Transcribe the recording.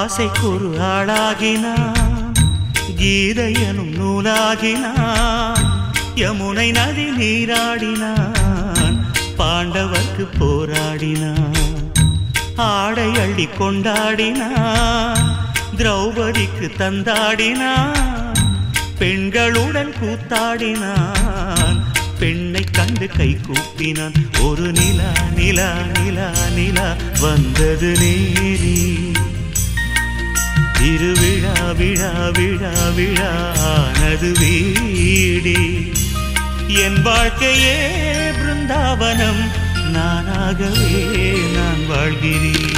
ஆசைக்கொரு ஆளாகினான் கீதையனும் நூலாகினான் யமுனை நதி நீராடினான் பாண்டவர்க்கு போராடினான் ஆடை அள்ளி கொண்டாடினான் திரௌபதிக்கு தந்தாடினான் பெண்களுடன் கூத்தாடினான் பெண்ணை கண்டு கை கூப்பினான் ஒரு நிலா நிலா நிலா நிலா வந்தது நேரி திருவிழா விழா விழா விழா ஆனது வீடி என் வாழ்க்கையே பிருந்தாவனம் நானாகவே நான் வாழ்கிறேன்